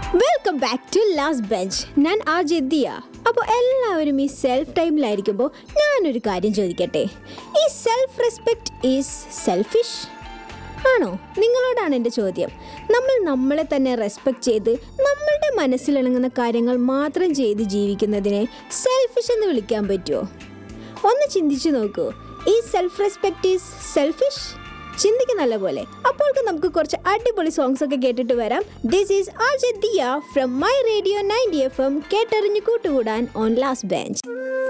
welcome back to last bench ഞാൻ ആ ജെദ്ദിയ അപ്പോൾ എല്ലാവരും ഈ സെൽഫ് ടൈമിലായിരിക്കുമ്പോൾ ഞാനൊരു കാര്യം ചോദിക്കട്ടെ ഈ സെൽഫ് റെസ്പെക്റ്റ് ഈസ് സെൽഫിഷ് ആണോ നിങ്ങളോടാണ് എൻ്റെ ചോദ്യം നമ്മൾ നമ്മളെ തന്നെ റെസ്പെക്റ്റ് ചെയ്ത് നമ്മളുടെ മനസ്സിലിണങ്ങുന്ന കാര്യങ്ങൾ മാത്രം ചെയ്ത് ജീവിക്കുന്നതിനെ സെൽഫിഷ് എന്ന് വിളിക്കാൻ പറ്റുമോ ഒന്ന് ചിന്തിച്ചു നോക്കൂ ഈ സെൽഫ് റെസ്പെക്റ്റ് ഈസ് സെൽഫിഷ് ചിന്തിക്കും നല്ല പോലെ അപ്പോൾക്ക് നമുക്ക് കുറച്ച് അടിപൊളി സോങ്സ് ഒക്കെ കേട്ടിട്ട് വരാം this is R Diya from my radio ninety F M കേട്ടറിഞ്ഞു കൂട്ടുകൂടാൻ ഓൺ ലാസ്റ്റ് ബെഞ്ച്